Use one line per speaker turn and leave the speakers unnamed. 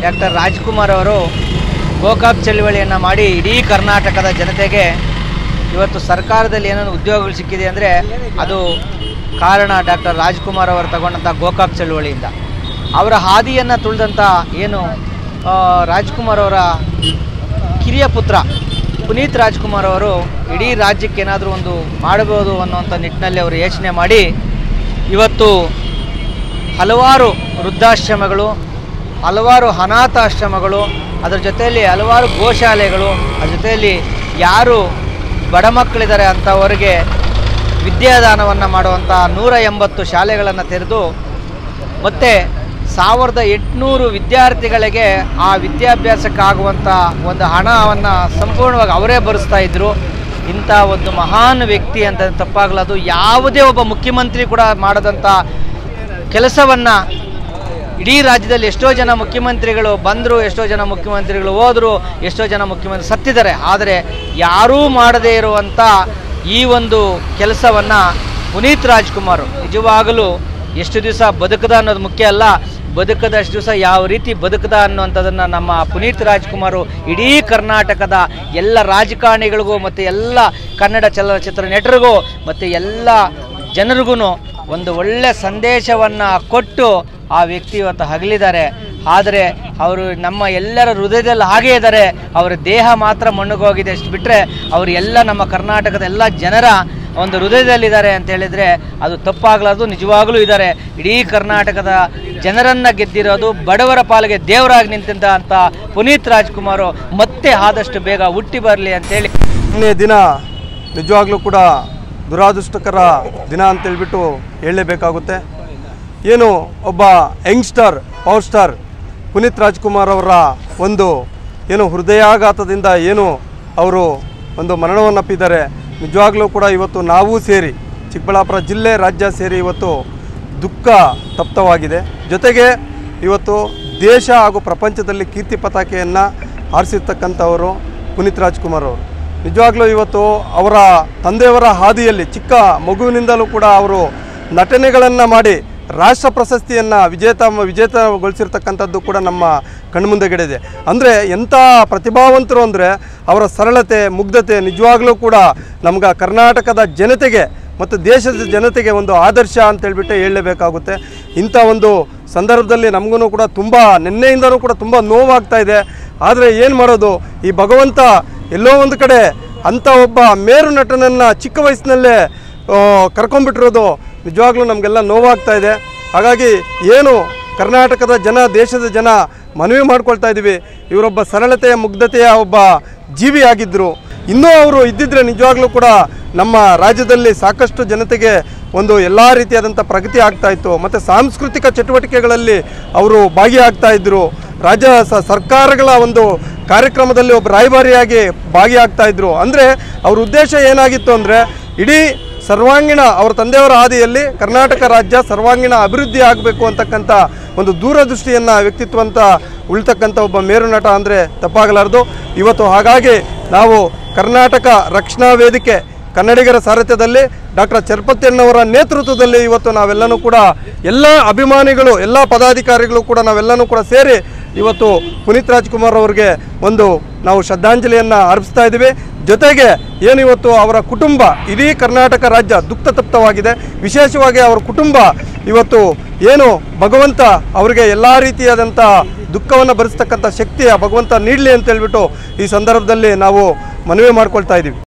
doctor Rajkumar ಅವರು ಗೋಕಾಕ್ ಚಳವಳಿಯನ್ನು ಮಾಡಿ ಇಡೀ ಕರ್ನಾಟಕದ ಜನತೆಗೆ ಇವತ್ತು ಸರ್ಕಾರದಲ್ಲಿ ಏನೇನು ಉದ್ಯೋಗಗಳು ಸಿಕ್ಕಿದೆ ಅಂದರೆ ಅದು ಕಾರಣ ಡಾಕ್ಟರ್ ರಾಜ್ಕುಮಾರ್ ಅವರು ತಗೊಂಡಂಥ ಗೋಕಾಕ್ ಚಳವಳಿಯಿಂದ ಅವರ ಹಾದಿಯನ್ನು ತುಳಿದಂಥ ಏನು ಆ, ರಾಜ್ಕುಮಾರ್ ಅವರ ಕಿರಿಯ ಪುತ್ರ ಪುನೀತ್ ರಾಜ್ಕುಮಾರ್ ಅವರು ಇಡೀ ರಾಜ್ಯಕ್ಕೆ ಏನಾದರೂ ಒಂದು ಮಾಡಬಹುದು ಅನ್ನುವಂಥ ನಿಟ್ಟಿನಲ್ಲಿ ಅವರು ಯೋಚನೆ ಮಾಡಿ ಇವತ್ತು ಹಲವಾರು ವೃದ್ಧಾಶ್ರಮಗಳು ಹಲವಾರು ಅನಾಥಾಶ್ರಮಗಳು ಅದರ ಜೊತೆಯಲ್ಲಿ ಹಲವಾರು ಗೋಶಾಲೆಗಳು ಅದ್ರ ಜೊತೆಯಲ್ಲಿ ಯಾರು ಬಡ ಮಕ್ಕಳಿದ್ದಾರೆ ಅಂಥವರಿಗೆ ವಿದ್ಯಾದಾನವನ್ನು ಮಾಡುವಂಥ ನೂರ ಎಂಬತ್ತು ಶಾಲೆಗಳನ್ನು ತೆರೆದು ಮತ್ತು ಸಾವಿರದ ಎಂಟುನೂರು ವಿದ್ಯಾರ್ಥಿಗಳಿಗೆ ಆ ವಿದ್ಯಾಭ್ಯಾಸಕ್ಕಾಗುವಂಥ ಒಂದು ಹಣವನ್ನು ಸಂಪೂರ್ಣವಾಗಿ ಅವರೇ ಭರಿಸ್ತಾ ಇದ್ದರು ಇಂಥ ಒಂದು ಮಹಾನ್ ವ್ಯಕ್ತಿ ಅಂತ ತಪ್ಪಾಗಲದು ಯಾವುದೇ ಒಬ್ಬ ಮುಖ್ಯಮಂತ್ರಿ ಕೂಡ ಮಾಡದಂಥ ಕೆಲಸವನ್ನು ಇಡೀ ರಾಜ್ಯದಲ್ಲಿ ಎಷ್ಟೋ ಜನ ಮುಖ್ಯಮಂತ್ರಿಗಳು ಬಂದರು ಎಷ್ಟೋ ಜನ ಮುಖ್ಯಮಂತ್ರಿಗಳು ಹೋದರು ಎಷ್ಟೋ ಜನ ಮುಖ್ಯಮಂತ್ರಿ ಸತ್ತಿದ್ದಾರೆ ಆದರೆ ಯಾರೂ ಮಾಡದೇ ಇರುವಂಥ ಈ ಒಂದು ಕೆಲಸವನ್ನು ಪುನೀತ್ ರಾಜ್ಕುಮಾರ್ ನಿಜವಾಗಲೂ ಎಷ್ಟು ದಿವಸ ಬದುಕದ ಅನ್ನೋದು ಮುಖ್ಯ ಅಲ್ಲ ಬದುಕದಷ್ಟು ದಿವಸ ಯಾವ ರೀತಿ ಬದುಕದ ಅನ್ನುವಂಥದ್ದನ್ನು ನಮ್ಮ ಪುನೀತ್ ರಾಜ್ಕುಮಾರ್ ಇಡೀ ಕರ್ನಾಟಕದ ಎಲ್ಲ ರಾಜಕಾರಣಿಗಳಿಗೂ ಮತ್ತು ಎಲ್ಲ ಕನ್ನಡ ಚಲನಚಿತ್ರ ನಟರಿಗೂ ಮತ್ತು ಎಲ್ಲ ಜನರಿಗೂ ಒಂದು ಒಳ್ಳೆ ಸಂದೇಶವನ್ನು ಕೊಟ್ಟು ಆ ವ್ಯಕ್ತಿ ಇವತ್ತು ಹಗಲಿದ್ದಾರೆ ಆದರೆ ಅವರು ನಮ್ಮ ಎಲ್ಲರ ಹೃದಯದಲ್ಲಿ ಹಾಗೇ ಇದ್ದಾರೆ ಅವರ ದೇಹ ಮಾತ್ರ ಮಣ್ಣುಗೋಗಿದೆ ಅಷ್ಟು ಬಿಟ್ಟರೆ ಅವರು ಎಲ್ಲ ನಮ್ಮ ಕರ್ನಾಟಕದ ಎಲ್ಲ ಜನರ ಒಂದು ಹೃದಯದಲ್ಲಿದ್ದಾರೆ ಅಂತ ಹೇಳಿದರೆ ಅದು ತಪ್ಪಾಗಲಾರ್ದು ನಿಜವಾಗಲೂ ಇದ್ದಾರೆ ಇಡೀ ಕರ್ನಾಟಕದ ಜನರನ್ನು ಗೆದ್ದಿರೋದು ಬಡವರ ಪಾಲಿಗೆ ದೇವರಾಗಿ ನಿಂತಿದ್ದ ಅಂತ ಪುನೀತ್ ರಾಜ್ಕುಮಾರ್ ಮತ್ತೆ ಆದಷ್ಟು ಬೇಗ ಹುಟ್ಟಿ ಬರಲಿ ಅಂತೇಳಿ
ನಿನ್ನೆ ದಿನ ನಿಜವಾಗ್ಲೂ ಕೂಡ ದುರಾದೃಷ್ಟಕರ ದಿನ ಅಂತೇಳ್ಬಿಟ್ಟು ಹೇಳಲೇಬೇಕಾಗುತ್ತೆ ಏನು ಒಬ್ಬ youngster power star Puneeth Rajkumar ಅವರ ಒಂದು ಏನು ಹೃದಯಾಘಾತದಿಂದ ಏನು ಅವರು ಒಂದು ಮರಣವನ್ನಪ್ಪಿದ್ದಾರೆ ನಿಜವಾಗ್ಲೂ ಕೂಡ ಇವತ್ತು ನಾವು ಸೇರಿ ಚಿಕ್ಕಬಳ್ಳಾಪುರ ಜಿಲ್ಲೆ ರಾಜ್ಯ ಸೇರಿ ಇವತ್ತು ದುಃಖ ತಪ್ತವಾಗಿದೆ ಜೊತೆಗೆ ಇವತ್ತು ದೇಶ ಹಾಗೂ ಪ್ರಪಂಚದಲ್ಲಿ ಕೀರ್ತಿ ಪತಾಕೆಯನ್ನು ಹಾರಿಸಿರ್ತಕ್ಕಂಥವರು ಪುನೀತ್ ರಾಜ್ಕುಮಾರ್ ಅವರು ನಿಜವಾಗ್ಲೂ ಇವತ್ತು ಅವರ ತಂದೆಯವರ ಹಾದಿಯಲ್ಲಿ ಚಿಕ್ಕ ಮಗುವಿನಿಂದಲೂ ಕೂಡ ಅವರು ನಟನೆಗಳನ್ನು ಮಾಡಿ ರಾಷ್ಟ್ರ ಪ್ರಶಸ್ತಿಯನ್ನು ವಿಜೇತ ವಿಜೇತಗೊಳಿಸಿರ್ತಕ್ಕಂಥದ್ದು ಕೂಡ ನಮ್ಮ ಕಣ್ಮುಂದೆಗಡೆ ಅಂದರೆ ಎಂಥ ಪ್ರತಿಭಾವಂತರು ಅಂದರೆ ಅವರ ಸರಳತೆ ಮುಗ್ಧತೆ ನಿಜವಾಗ್ಲೂ ಕೂಡ ನಮ್ಗೆ ಕರ್ನಾಟಕದ ಜನತೆಗೆ ಮತ್ತು ದೇಶದ ಜನತೆಗೆ ಒಂದು ಆದರ್ಶ ಅಂತ ಹೇಳ್ಬಿಟ್ಟು ಹೇಳಲೇಬೇಕಾಗುತ್ತೆ ಇಂಥ ಒಂದು ಸಂದರ್ಭದಲ್ಲಿ ನಮಗೂ ಕೂಡ ತುಂಬ ನಿನ್ನೆಯಿಂದನೂ ಕೂಡ ತುಂಬ ನೋವಾಗ್ತಾ ಇದೆ ಆದರೆ ಏನು ಮಾಡೋದು ಈ ಭಗವಂತ ಎಲ್ಲೋ ಒಂದು ಕಡೆ ಅಂಥ ಒಬ್ಬ ಮೇರು ನಟನನ್ನು ಚಿಕ್ಕ ವಯಸ್ಸಿನಲ್ಲೇ ಆ, ಕರ್ಕೊಂಡ್ಬಿಟ್ಟಿರೋದು ನಿಜವಾಗ್ಲೂ ನಮಗೆಲ್ಲ ನೋವಾಗ್ತಾ ಇದೆ ಹಾಗಾಗಿ ಏನು ಕರ್ನಾಟಕದ ಜನ ದೇಶದ ಜನ ಮನವಿ ಮಾಡ್ಕೊಳ್ತಾ ಇದ್ದೀವಿ ಇವರೊಬ್ಬ ಸರಳತೆಯ ಮುಗ್ಧತೆಯ ಒಬ್ಬ ಜೀವಿಯಾಗಿದ್ದರು ಇನ್ನೂ ಅವರು ಇದ್ದಿದ್ರೆ ನಿಜವಾಗ್ಲೂ ಕೂಡ ನಮ್ಮ ರಾಜ್ಯದಲ್ಲಿ ಸಾಕಷ್ಟು ಜನತೆಗೆ ಒಂದು ಎಲ್ಲ ರೀತಿಯಾದಂಥ ಪ್ರಗತಿ ಆಗ್ತಾ ಇತ್ತು ಮತ್ತು ಸಾಂಸ್ಕೃತಿಕ ಚಟುವಟಿಕೆಗಳಲ್ಲಿ ಅವರು ಭಾಗಿಯಾಗ್ತಾ ಇದ್ದರು ರಾಜ್ಯ ಸ ಸರ್ಕಾರಗಳ ಒಂದು ಕಾರ್ಯಕ್ರಮದಲ್ಲಿ ಒಬ್ಬ ರಾಯಭಾರಿಯಾಗಿ ಭಾಗಿಯಾಗ್ತಾ ಇದ್ರು ಅಂದರೆ ಅವ್ರ ಉದ್ದೇಶ ಏನಾಗಿತ್ತು ಅಂದರೆ ಇಡೀ ಸರ್ವಾಂಗೀಣ ಅವರ ತಂದೆಯವರ ಹಾದಿಯಲ್ಲಿ ಕರ್ನಾಟಕ ರಾಜ್ಯ ಸರ್ವಾಂಗೀಣ ಅಭಿವೃದ್ಧಿ ಆಗಬೇಕು ಅಂತಕ್ಕಂಥ ಒಂದು ದೂರದೃಷ್ಟಿಯನ್ನು ವ್ಯಕ್ತಿತ್ವ ಅಂತ ಉಳ್ತಕ್ಕಂಥ ಒಬ್ಬ ಮೇರು ನಟ ಅಂದರೆ ತಪ್ಪಾಗಲಾರದು ಇವತ್ತು ಹಾಗಾಗಿ ನಾವು ಕರ್ನಾಟಕ ರಕ್ಷಣಾ ವೇದಿಕೆ ಕನ್ನಡಿಗರ ಸಾರಥ್ಯದಲ್ಲಿ ಡಾಕ್ಟರ್ ಚರ್ಪತಿಯಣ್ಣವರ ನೇತೃತ್ವದಲ್ಲಿ ಇವತ್ತು ನಾವೆಲ್ಲನೂ ಕೂಡ ಎಲ್ಲ ಅಭಿಮಾನಿಗಳು ಎಲ್ಲ ಪದಾಧಿಕಾರಿಗಳು ಕೂಡ ನಾವೆಲ್ಲನೂ ಕೂಡ ಸೇರಿ ಇವತ್ತು ಪುನೀತ್ ರಾಜ್ಕುಮಾರ್ ಅವರಿಗೆ ಒಂದು ನಾವು ಶ್ರದ್ಧಾಂಜಲಿಯನ್ನು ಅರ್ಪಿಸ್ತಾ ಇದ್ದೀವಿ ಜೊತೆಗೆ ಏನು ಇವತ್ತು ಅವರ ಕುಟುಂಬ ಇಡೀ ಕರ್ನಾಟಕ ರಾಜ್ಯ ದುಃಖ ತಪ್ತವಾಗಿದೆ ವಿಶೇಷವಾಗಿ ಅವರ ಕುಟುಂಬ ಇವತ್ತು ಏನು ಭಗವಂತ ಅವರಿಗೆ ಎಲ್ಲ ರೀತಿಯಾದಂಥ ದುಃಖವನ್ನು ಭರಿಸ್ತಕ್ಕಂಥ ಶಕ್ತಿಯ ಭಗವಂತ ನೀಡಲಿ ಅಂತ ಹೇಳ್ಬಿಟ್ಟು ಈ ಸಂದರ್ಭದಲ್ಲಿ ನಾವು ಮನವಿ ಮಾಡ್ಕೊಳ್ತಾ ಇದ್ದೀವಿ